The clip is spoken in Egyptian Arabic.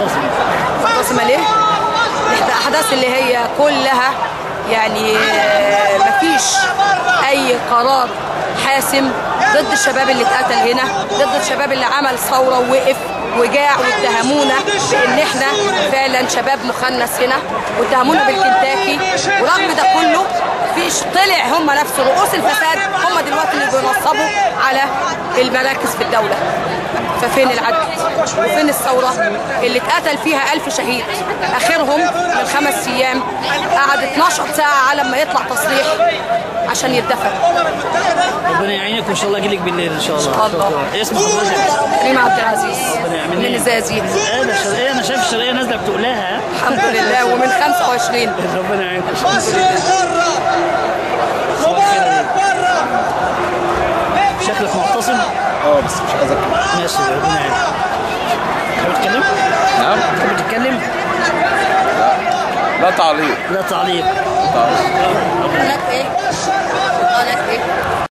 معتصم معتصمة ليه؟ الأحداث اللي هي كلها يعني آه، مفيش أي قرار حاسم ضد الشباب اللي اتقتل هنا ضد الشباب اللي عمل ثورة ووقف وجاع واتهمونا بان احنا فعلا شباب مخنث هنا واتهمونا بالكنتاكي ورغم ده كله فيش طلع هم نفس رؤوس الفساد هم دلوقتي اللي بينصبوا على المراكز في الدوله ففين العدل وفين الثوره اللي اتقتل فيها ألف شهيد اخرهم من خمس ايام قعد 12 ساعه على ما يطلع تصريح عشان يتدفن ربنا يعينك وان شاء الله اجي لك بالليل ان شاء الله إن شاء الله. شكرا. إيه اسم حضرتك؟ كريم عبد العزيز ربنا يعمل من إيه؟ الزقازيق ايه ده الشرقيه انا شايف الشرقيه نازله بتقولها الحمد لله ومن 25 ربنا يعينك شكلك معتصم اه بس مش عايز اتكلم ماشي ربنا يعينك تحب تتكلم؟ نعم تحب تتكلم؟ لا تعليق لا تعليق تعليق قناه ايه؟ قناه ايه؟